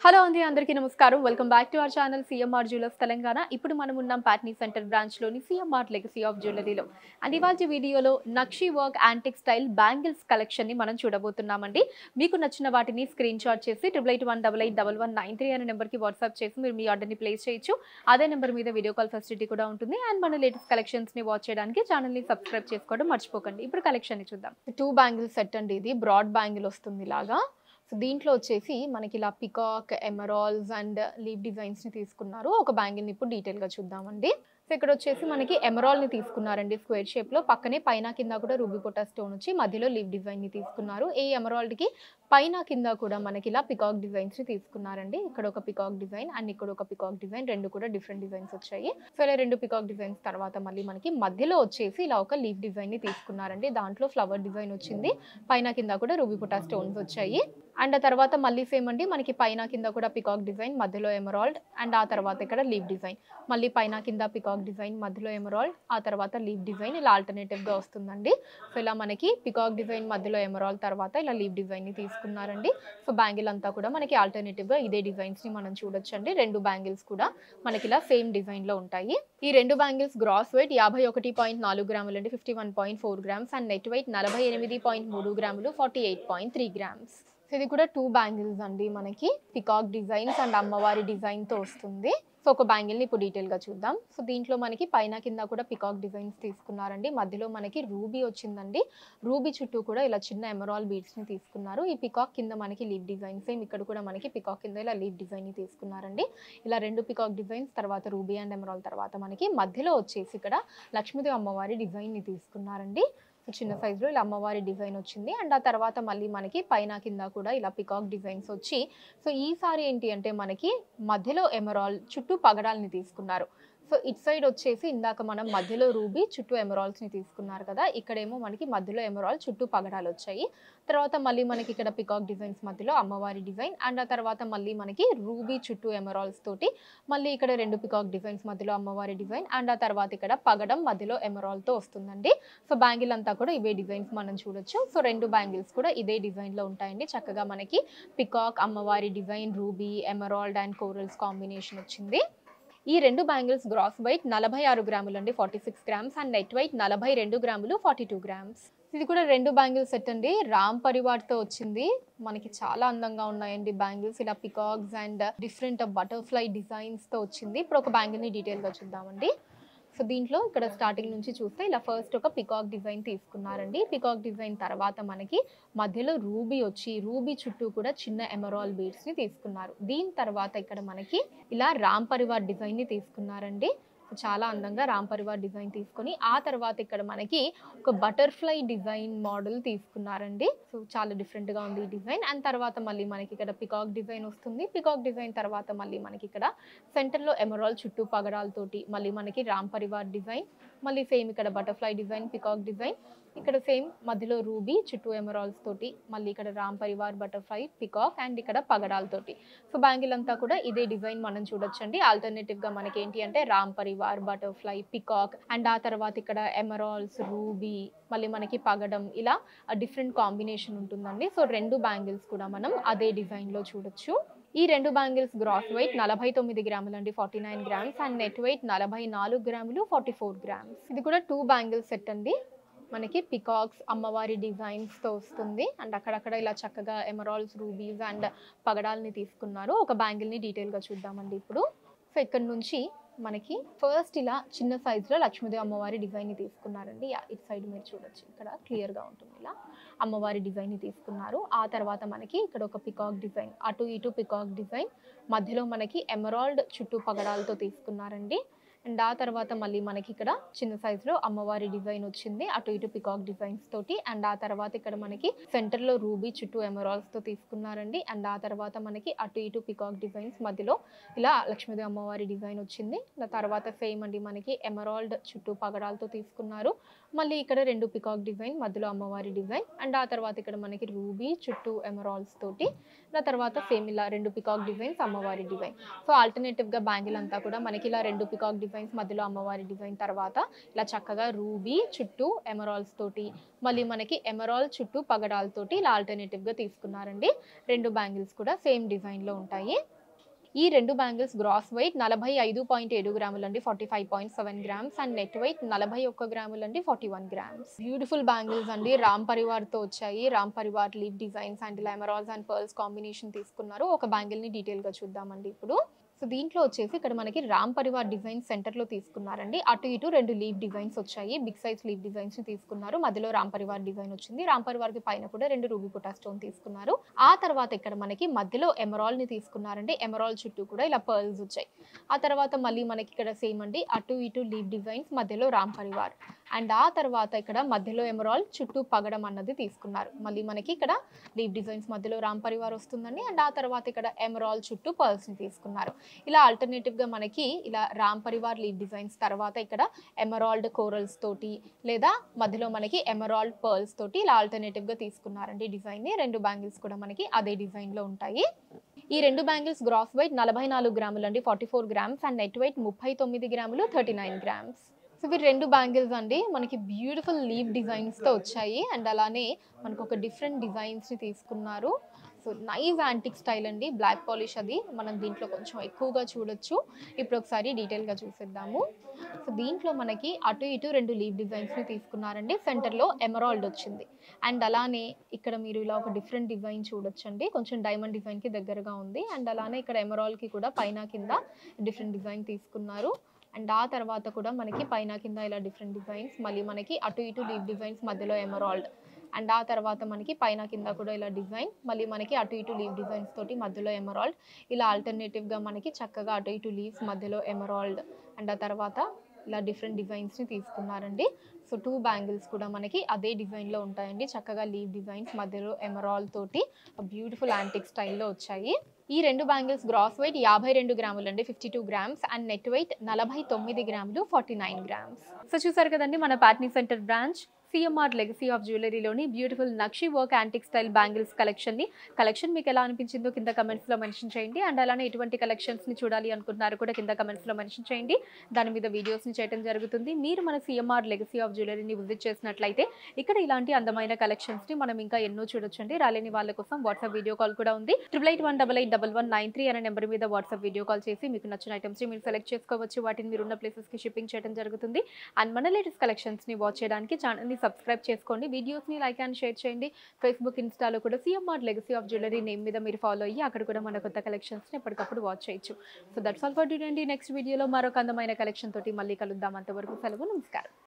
hello అండి అందరికీ నమస్కారం welcome back to our channel CMR jewellers Telangana ఇప్పుడు మనం ఉన్నాం ప్యాట్నీ సెంటర్ బ్రాంచ్లోని సిఎంఆర్ లెగసీ ఆఫ్ జ్యువెలరీలో అండ్ ఇవాళ వీడియోలో nakshi work antique style bangles కలెక్షన్ని మనం చూడబోతున్నామండి మీకు నచ్చిన వాటిని స్క్రీన్ షాట్ చేసి triple eight one double eight double one nine three అనే నెంబర్కి వాట్సాప్ చేసి మీరు మీ ఆర్డర్ని ప్లేస్ చేయొచ్చు అదే నెంబర్ మీద వీడియో కాల్ ఫెసిలిటీ కూడా ఉంటుంది అండ్ మన లేటెస్ట్ కలెక్షన్స్ని వాచ్ చేయడానికి ఛానల్ని సబ్స్క్రైబ్ చేసుకోవడం మర్చిపోకండి ఇప్పుడు కలెక్షన్ని చూద్దాం టూ బ్యాంగిల్ సెట్ అండి ఇది బ్రాడ్ బ్యాంగిల్ వస్తుంది ఇలాగా సో దీంట్లో వచ్చేసి మనకి ఇలా పికాక్ ఎమరాల్స్ అండ్ లీవ్ డిజైన్స్ని తీసుకున్నారు ఒక బ్యాంగిల్ని ఇప్పుడు డీటెయిల్గా చూద్దామండి సో ఇక్కడ వచ్చేసి మనకి ఎమరాల్ని తీసుకున్నారండి స్క్వేర్ షేప్లో పక్కనే పైన కింద కూడా రూబీ పొటా స్టోన్ వచ్చి మధ్యలో లీవ్ డిజైన్ని తీసుకున్నారు ఈ ఎమరాల్డ్కి పైన కింద కూడా మనకి ఇలా పికాక్ డిజైన్స్ని తీసుకున్నారండి ఇక్కడ ఒక పికాక్ డిజైన్ అండ్ ఇక్కడ ఒక పికాక్ డిజైన్ రెండు కూడా డిఫరెంట్ డిజైన్స్ వచ్చాయి సో ఇలా రెండు పికాక్ డిజైన్స్ తర్వాత మళ్ళీ మనకి మధ్యలో వచ్చేసి ఇలా ఒక లీవ్ డిజైన్ని తీసుకున్నారండి దాంట్లో ఫ్లవర్ డిజైన్ వచ్చింది పైన కింద కూడా రూబీ పొటా స్టోన్స్ వచ్చాయి అండ్ ఆ తర్వాత మళ్ళీ సేమ్ అండి మనకి పైన కింద కూడా పికాక్ డిజైన్ మధ్యలో ఎమరాల్డ్ అండ్ ఆ తర్వాత ఇక్కడ లీవ్ డిజైన్ మళ్ళీ పైన కింద పికాక్ డిజైన్ మధ్యలో ఎమరాల్డ్ ఆ తర్వాత లీవ్ డిజైన్ ఇలా ఆల్టర్నేటివ్గా వస్తుందండి సో ఇలా మనకి పికాక్ డిజైన్ మధ్యలో ఎమరాల్డ్ తర్వాత ఇలా లీవ్ డిజైన్ని తీసుకున్నారండి సో బ్యాంగిల్ అంతా కూడా మనకి ఆల్టర్నేటివ్గా ఇదే డిజైన్స్ని మనం చూడొచ్చండి రెండు బ్యాంగిల్స్ కూడా మనకి ఇలా సేమ్ డిజైన్లో ఉంటాయి ఈ రెండు బ్యాంగిల్స్ గ్రాస్ వెయిట్ యాభై ఒకటి పాయింట్ నాలుగు గ్రాములు అండి fifty one point four grams and net weight నలభై ఎనిమిది పాయింట్ మూడు గ్రాములు forty eight point three grams so ఇది కూడా టూ బ్యాంగిల్స్ అండి మనకి పికాక్ డిజైన్స్ అండ్ అమ్మవారి డిజైన్తో వస్తుంది సో ఒక బ్యాంగిల్ని ఇప్పుడు డీటెయిల్గా చూద్దాం సో దీంట్లో మనకి పైన కింద కూడా పికాక్ డిజైన్స్ తీసుకున్నారండి మధ్యలో మనకి రూబీ వచ్చిందండి రూబీ చుట్టూ కూడా ఇలా చిన్న ఎమరాల్ బీడ్స్ని తీసుకున్నారు ఈ పికాక్ కింద మనకి లీవ్ డిజైన్ సేమ్ ఇక్కడ కూడా మనకి పికాక్ కింద ఇలా లీవ్ డిజైన్ని తీసుకున్నారండి ఇలా రెండు పికాక్ డిజైన్స్ తర్వాత రూబీ అండ్ ఎమరాల్ తర్వాత మనకి మధ్యలో వచ్చేసి ఇక్కడ లక్ష్మీదేవి అమ్మవారి డిజైన్ని తీసుకున్నారండి సో చిన్న సైజులో ఇలా అమ్మవారి డిజైన్ వచ్చింది అండ్ ఆ తర్వాత మళ్ళీ మనకి పైన కింద కూడా ఇలా పికాక్ డిజైన్స్ వచ్చి సో ఈసారి ఏంటి అంటే మనకి మధ్యలో ఎమరాల్ చుట్టూ పగడాల్ని తీసుకున్నారు సో ఇట్ సైడ్ వచ్చేసి ఇందాక మనం మధ్యలో రూబీ చుట్టూ ఎమరాల్స్ని తీసుకున్నారు కదా ఇక్కడేమో మనకి మధ్యలో ఎమరాల్ చుట్టూ పగడాలు వచ్చాయి తర్వాత మళ్ళీ మనకి ఇక్కడ పికాక్ డిజైన్స్ మధ్యలో అమ్మవారి డిజైన్ అండ్ ఆ తర్వాత మళ్ళీ మనకి రూబీ చుట్టూ ఎమరాల్స్ తోటి మళ్ళీ ఇక్కడ రెండు పికాక్ డిజైన్స్ మధ్యలో అమ్మవారి డిజైన్ అండ్ ఆ తర్వాత ఇక్కడ పగడం మధ్యలో ఎమరాల్తో వస్తుందండి సో బ్యాంగిల్ అంతా కూడా ఇవే డిజైన్స్ మనం చూడొచ్చు సో రెండు బ్యాంగిల్స్ కూడా ఇదే డిజైన్లో ఉంటాయండి చక్కగా మనకి పికాక్ అమ్మవారి design ruby emerald and corals combination వచ్చింది ఈ రెండు బ్యాంగిల్స్ గ్రాస్ వెయిట్ నలభై ఆరు గ్రాములు అండి forty six grams and net weight నలభై రెండు గ్రాములు ఫార్టీ టూ గ్రామ్స్ ఇది కూడా రెండు బ్యాంగిల్స్ సెట్ అండి రామ్ పరివార్తో వచ్చింది మనకి చాలా అందంగా ఉన్నాయండి బ్యాంగిల్స్ ఇలా పికాక్స్ అండ్ డిఫరెంట్ బటర్ఫ్లై డిజైన్స్తో వచ్చింది ఇప్పుడు ఒక బ్యాంగిల్ని డీటెయిల్గా చూద్దామండి సో దీంట్లో ఇక్కడ స్టార్టింగ్ నుంచి చూస్తే ఇలా ఫస్ట్ ఒక పికాక్ డిజైన్ తీసుకున్నారండి పికాక్ డిజైన్ తర్వాత మనకి మధ్యలో రూబీ వచ్చి రూబీ చుట్టూ కూడా చిన్న ఎమరాల్ బీడ్స్ని తీసుకున్నారు దీని తర్వాత ఇక్కడ మనకి ఇలా రామ్ పరివార్ డిజైన్ని తీసుకున్నారండి సో చాలా అందంగా రామ్ పరివార్ డిజైన్ తీసుకొని ఆ తర్వాత ఇక్కడ మనకి ఒక బటర్ఫ్లై డిజైన్ మోడల్ తీసుకున్నారండి సో చాలా డిఫరెంట్గా ఉంది ఈ డిజైన్ అండ్ తర్వాత మళ్ళీ మనకి ఇక్కడ పికాక్ డిజైన్ వస్తుంది పికాక్ డిజైన్ తర్వాత మళ్ళీ మనకి ఇక్కడ సెంటర్లో ఎమరాల్ చుట్టూ పగడాలతోటి మళ్ళీ మనకి రామ్ పరివార్ డిజైన్ మళ్ళీ సేమ్ ఇక్కడ బటర్ఫ్లై డిజైన్ పికాక్ డిజైన్ ఇక్కడ సేమ్ మధ్యలో రూబీ చుట్టూ ఎమరాల్స్ తోటి మళ్ళీ ఇక్కడ Ram Parivar butterfly peacock and ఇక్కడ పగడాలతోటి సో బ్యాంగిల్ అంతా కూడా ఇదే డిజైన్ మనం చూడొచ్చండి ఆల్టర్నేటివ్ గా మనకి ఏంటి అంటే Ram Parivar butterfly peacock and ఆ తర్వాత ఇక్కడ ఎమరాల్స్ రూబీ మళ్ళీ మనకి పగడం ఇలా డిఫరెంట్ కాంబినేషన్ ఉంటుందండి సో రెండు బ్యాంగిల్స్ కూడా మనం అదే డిజైన్ లో చూడొచ్చు ఈ రెండు బ్యాంగిల్స్ గ్రాస్ వెయిట్ నలభై తొమ్మిది గ్రాములు అండి forty nine grams and net weight నలభై నాలుగు గ్రాములు ఫార్టీ ఫోర్ గ్రామ్స్ ఇది కూడా టూ బ్యాంగిల్స్ సెట్ అండి మనకి పికాక్స్ అమ్మవారి డిజైన్స్తో వస్తుంది అండ్ అక్కడక్కడ ఇలా చక్కగా ఎమరాల్స్ రూబీస్ అండ్ పగడాల్ని తీసుకున్నారు ఒక బ్యాంగిల్ని డీటెయిల్గా చూద్దామండి ఇప్పుడు సో ఇక్కడ నుంచి మనకి ఫస్ట్ ఇలా చిన్న సైజులో లక్ష్మీదేవి అమ్మవారి డిజైన్ని తీసుకున్నారండి యా, ఇటు సైడ్ మీరు చూడొచ్చు ఇక్కడ క్లియర్గా ఉంటుంది ఇలా అమ్మవారి డిజైన్ని తీసుకున్నారు ఆ తర్వాత మనకి ఇక్కడ ఒక పికాక్ డిజైన్ అటు ఇటు పికాక్ డిజైన్ మధ్యలో మనకి ఎమరాల్డ్ చుట్టూ పగడాలతో తీసుకున్నారండి అండ్ ఆ తర్వాత మళ్ళీ మనకి ఇక్కడ చిన్న సైజులో అమ్మవారి డిజైన్ వచ్చింది అటు ఇటు పికాక్ డిజైన్స్ తోటి అండ్ ఆ తర్వాత ఇక్కడ మనకి సెంటర్ లో రూబీ చుట్టూ ఎమరాల్స్ తో తీసుకున్నారండి అండ్ ఆ తర్వాత మనకి అటు ఇటు పికాక్ డిజైన్స్ మధ్యలో ఇలా లక్ష్మీదేవి అమ్మవారి డిజైన్ వచ్చింది ఆ తర్వాత సేమ్ అండి మనకి ఎమరాల్డ్ చుట్టూ పగడాలతో తీసుకున్నారు మళ్ళీ ఇక్కడ రెండు పికాక్ డిజైన్ మధ్యలో అమ్మవారి డిజైన్ అండ్ ఆ తర్వాత ఇక్కడ మనకి రూబీ చుట్టూ ఎమరాల్స్ తోటి ఆ తర్వాత సేమ్ ఇలా రెండు పికాక్ డిజైన్స్ అమ్మవారి డిజైన్ సో ఆల్టర్నేటివ్ గా బ్యాంగిల్ అంతా కూడా మనకి ఇలా రెండు పికాక్ డిజైన్స్ మధ్యలో అమ్మవారి డిజైన్ తర్వాత ఇలా చక్కగా రూబీ చుట్టూ ఎమరాల్స్ తోటి మళ్ళీ మనకి ఎమరాల్ చుట్టూ పగడాలతోటి ఇలా ఆల్టర్నేటివ్ గా తీసుకున్నారండి రెండు బ్యాంగిల్స్ కూడా సేమ్ డిజైన్ లో ఉంటాయి ఈ రెండు బ్యాంగిల్స్ గ్రాస్ వెయిట్ నలభై ఐదు పాయింట్ ఏడు గ్రాములు అండి forty five point seven grams and net weight నలభై ఒక్క గ్రాములు అండి forty one grams beautiful bangles అండి రామ్ పరివార్ తో వచ్చాయి Ram Parivar leaf designs and emeralds and pearls combination తీసుకున్నారు ఒక బ్యాంగిల్ ని డీటెయిల్ గా చూద్దామండి ఇప్పుడు సో దీంట్లో వచ్చేసి ఇక్కడ మనకి రామ్ పరివార్ డిజైన్ సెంటర్ లో తీసుకున్నారండి అటు ఇటు రెండు లీవ్ డిజైన్స్ వచ్చాయి బిగ్ సైజ్ లీవ్ డిజైన్స్ ని తీసుకున్నారు మధ్యలో రామ్ పరివార్ డిజైన్ వచ్చింది రామ్ పరివార్ కి పైన కూడా రెండు రూబీ పుటా స్టోన్ తీసుకున్నారు ఆ తర్వాత ఇక్కడ మనకి మధ్యలో ఎమరాల్ ని తీసుకున్నారండి ఎమరాల్ చుట్టూ కూడా ఇలా పర్ల్స్ వచ్చాయి ఆ తర్వాత మళ్ళీ మనకి ఇక్కడ సేమ్ అండి అటు ఇటు లీవ్ డిజైన్స్ మధ్యలో రామ్ పరివార్ అండ్ ఆ తర్వాత ఇక్కడ మధ్యలో ఎమరాల్ చుట్టూ పగడం అన్నది తీసుకున్నారు మళ్ళీ మనకి ఇక్కడ లీవ్ డిజైన్స్ మధ్యలో రామ్ పరివార్ వస్తుందండి అండ్ ఆ తర్వాత ఇక్కడ ఎమరాల్ చుట్టూ పర్ల్స్ ని తీసుకున్నారు ఇలా ఆల్టర్నేటివ్ గా మనకి ఇలా రామ్ పరివార్ లీవ్ డిజైన్స్ తర్వాత ఇక్కడ ఎమరాల్డ్ కోరల్స్ తోటి లేదా మధ్యలో మనకి ఎమరాల్డ్ పర్ల్స్ తోటి ఇలా ఆల్టర్నేటివ్ గా తీసుకున్నారండి డిజైన్ ని రెండు బ్యాంగిల్స్ కూడా మనకి అదే డిజైన్ లో ఉంటాయి ఈ రెండు బ్యాంగిల్స్ గ్రాస్ వెయిట్ నలభై నాలుగు గ్రాములు అండి forty four grams and net weight ముప్పై తొమ్మిది గ్రాములు థర్టీ నైన్ గ్రామ్స్ సో ఇవి రెండు బ్యాంగిల్స్ అండి మనకి బ్యూటిఫుల్ లీవ్ డిజైన్స్తో వచ్చాయి అండ్ అలానే మనకు ఒక డిఫరెంట్ డిజైన్స్ని తీసుకున్నారు సో నైస్ యాంటిక్ స్టైల్ అండి బ్లాక్ పాలిష్ అది మనం దీంట్లో కొంచెం ఎక్కువగా చూడొచ్చు ఇప్పుడు ఒకసారి డీటెయిల్గా చూసేద్దాము సో దీంట్లో మనకి అటు ఇటు రెండు లీవ్ డిజైన్స్ని తీసుకున్నారండి సెంటర్లో ఎమరాల్డ్ వచ్చింది అండ్ అలానే ఇక్కడ మీరు ఇలా ఒక డిఫరెంట్ డిజైన్ చూడొచ్చండి కొంచెం డైమండ్ డిజైన్కి దగ్గరగా ఉంది అండ్ అలానే ఇక్కడ ఎమరాల్డ్కి కూడా పైన కింద డిఫరెంట్ డిజైన్ తీసుకున్నారు అండ్ ఆ తర్వాత కూడా మనకి పైన కింద ఇలా డిఫరెంట్ డిజైన్స్ మళ్ళీ మనకి అటు ఇటు లీవ్ డిజైన్స్ మధ్యలో ఎమరాల్డ్ అండ్ ఆ తర్వాత మనకి పైన కింద కూడా ఇలా డిజైన్ మళ్ళీ మనకి అటు ఇటు లీవ్ డిజైన్స్ తోటి మధ్యలో ఎమరాల్డ్ ఇలా ఆల్టర్నేటివ్గా మనకి చక్కగా అటు ఇటు లీవ్స్ మధ్యలో ఎమరాల్డ్ అండ్ ఆ తర్వాత ఇలా డిఫరెంట్ డిజైన్స్ని తీసుకున్నారండి సో టూ బ్యాంగిల్స్ కూడా మనకి అదే డిజైన్లో ఉంటాయండి చక్కగా లీవ్ డిజైన్స్ మధ్యలో ఎమరాల్ తోటి బ్యూటిఫుల్ యాంటిక్ స్టైల్లో వచ్చాయి ఈ రెండు బ్యాంగిల్స్ గ్రాస్ వెయిట్ యాభై రెండు గ్రాములు అండి fifty two grams and net weight నలభై తొమ్మిది గ్రాములు ఫార్టీ నైన్ గ్రామ్స్ సో చూసారు కదండి మన Patny center branch CMR legacy of జ్యువెలరీలోని beautiful nakshi work antique style bangles కలెక్షన్ని కలెక్షన్ మీకు ఎలా అనిపించిందో కింద కమెంట్స్లో మెన్షన్ చేయండి అండ్ అలానే ఎటువంటి కలెక్షన్స్ని చూడాలి అనుకుంటున్నారు కూడా కింద కమెంట్స్లో మెన్షన్ చేయండి దాని మీద వీడియోస్ని చేయడం జరుగుతుంది మీరు మన సిఎంఆర్ లెగసీ ఆఫ్ జ్యువెలరీని విజిట్ చేసినట్లయితే ఇక్కడ ఇలాంటి అందమైన కలెక్షన్స్ని మనం ఇంకా ఎన్నో చూడొచ్చండి రాలేని వాళ్ళ కోసం వాట్సాప్ వీడియో కాల్ కూడా ఉంది triple eight one double eight double one nine three అనే నెంబర్ మీద వాట్సాప్ వీడియో కాల్ చేసి మీకు నచ్చిన ఐటమ్స్ని మీరు సెలెక్ట్ చేసుకోవచ్చు వాటిని మీరు ఉన్న ప్లేసెస్కి షిప్పింగ్ చేయడం జరుగుతుంది అండ్ మన లేటెస్ట్ కలెక్షన్స్ని వాచ్ చేయడానికి ఛానల్ని సబ్స్క్రైబ్ చేసుకోండి వీడియోస్ని లైక్ అండ్ షేర్ చేయండి ఫేస్బుక్ ఇన్స్టాలో కూడా CMR legacy of jewellery name మీద మీరు ఫాలో అయ్యి అక్కడ కూడా మన కొత్త కలెక్షన్స్ని ఎప్పటికప్పుడు వాచ్ చేయొచ్చు so that's all for today అండి నెక్స్ట్ వీడియోలో మరొక అందమైన కలెక్షన్ తోటి మళ్ళీ కలుద్దాం అంతవరకు సెలవు నమస్కారం